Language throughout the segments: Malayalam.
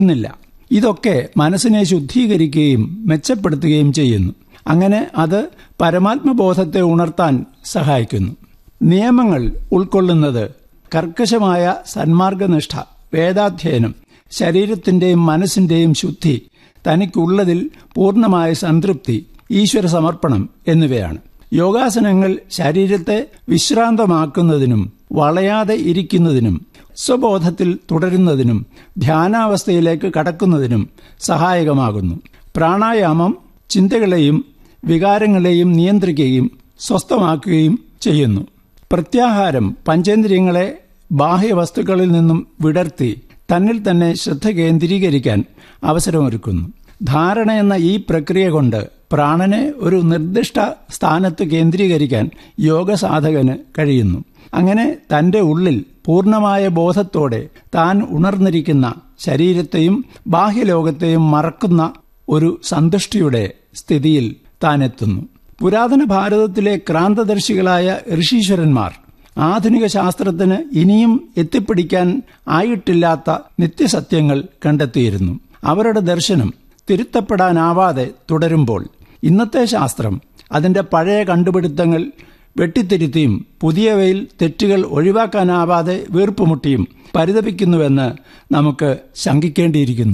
ന്നില്ല ഇതൊക്കെ മനസ്സിനെ ശുദ്ധീകരിക്കുകയും മെച്ചപ്പെടുത്തുകയും ചെയ്യുന്നു അങ്ങനെ അത് പരമാത്മബോധത്തെ ഉണർത്താൻ സഹായിക്കുന്നു നിയമങ്ങൾ ഉൾക്കൊള്ളുന്നത് കർക്കശമായ സന്മാർഗനിഷ്ഠ വേദാധ്യയനം ശരീരത്തിന്റെയും മനസ്സിന്റെയും ശുദ്ധി തനിക്കുള്ളതിൽ പൂർണ്ണമായ സംതൃപ്തി ഈശ്വര സമർപ്പണം എന്നിവയാണ് യോഗാസനങ്ങൾ ശരീരത്തെ വിശ്രാന്തമാക്കുന്നതിനും വളയാതെ ഇരിക്കുന്നതിനും സ്വബോധത്തിൽ തുടരുന്നതിനും ധ്യാനാവസ്ഥയിലേക്ക് കടക്കുന്നതിനും സഹായകമാകുന്നു പ്രാണായാമം ചിന്തകളെയും വികാരങ്ങളെയും നിയന്ത്രിക്കുകയും സ്വസ്ഥമാക്കുകയും ചെയ്യുന്നു പ്രത്യാഹാരം പഞ്ചേന്ദ്രിയങ്ങളെ ബാഹ്യവസ്തുക്കളിൽ നിന്നും വിടർത്തി തന്നിൽ തന്നെ ശ്രദ്ധ കേന്ദ്രീകരിക്കാൻ അവസരമൊരുക്കുന്നു ധാരണ എന്ന ഈ പ്രക്രിയ കൊണ്ട് പ്രാണനെ ഒരു നിർദ്ദിഷ്ട സ്ഥാനത്ത് കേന്ദ്രീകരിക്കാൻ യോഗ സാധകന് കഴിയുന്നു അങ്ങനെ തന്റെ ഉള്ളിൽ പൂർണ്ണമായ ബോധത്തോടെ താൻ ഉണർന്നിരിക്കുന്ന ശരീരത്തെയും ബാഹ്യലോകത്തെയും മറക്കുന്ന ഒരു സന്തുഷ്ടിയുടെ സ്ഥിതിയിൽ താൻ എത്തുന്നു പുരാതന ഭാരതത്തിലെ ക്രാന്തദർശികളായ ഋഷീശ്വരന്മാർ ആധുനിക ശാസ്ത്രത്തിന് ഇനിയും എത്തിപ്പിടിക്കാൻ ആയിട്ടില്ലാത്ത നിത്യസത്യങ്ങൾ കണ്ടെത്തിയിരുന്നു അവരുടെ ദർശനം തിരുത്തപ്പെടാനാവാതെ തുടരുമ്പോൾ ഇന്നത്തെ ശാസ്ത്രം അതിന്റെ പഴയ കണ്ടുപിടുത്തങ്ങൾ വെട്ടിത്തിരുത്തിയും പുതിയവയിൽ തെറ്റുകൾ ഒഴിവാക്കാനാവാതെ വീർപ്പുമുട്ടിയും പരിതപിക്കുന്നുവെന്ന് നമുക്ക് ശങ്കിക്കേണ്ടിയിരിക്കുന്നു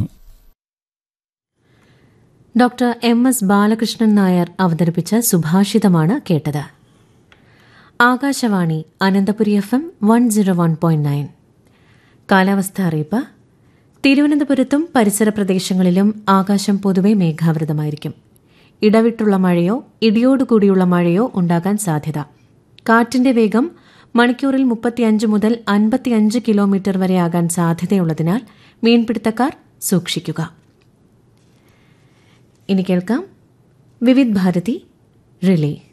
doctor M S Balakrishnan Nair അവതരിപ്പിച്ച സുഭാഷിതമാണ് കേട്ടത് Akashvani Ananthapuri F M one zero one point nine കാലാവസ്ഥ അറിയിപ്പ് തിരുവനന്തപുരത്തും പരിസര പ്രദേശങ്ങളിലും ആകാശം പൊതുവെ മേഘാവൃതമായിരിക്കും ഇടവിട്ടുള്ള മഴയോ ഇടിയോടുകൂടിയുള്ള മഴയോ ഉണ്ടാകാൻ സാധ്യത കാറ്റിന്റെ വേഗം മണിക്കൂറിൽ മുപ്പത്തിയഞ്ച് മുതൽ അൻപത്തിയഞ്ച് കിലോമീറ്റർ വരെ ആകാൻ സാധ്യതയുള്ളതിനാൽ മീൻപിടുത്തക്കാർ സൂക്ഷിക്കുക ഇനി കേൾക്കാം വിവിധ് ഭാരതി റിലേ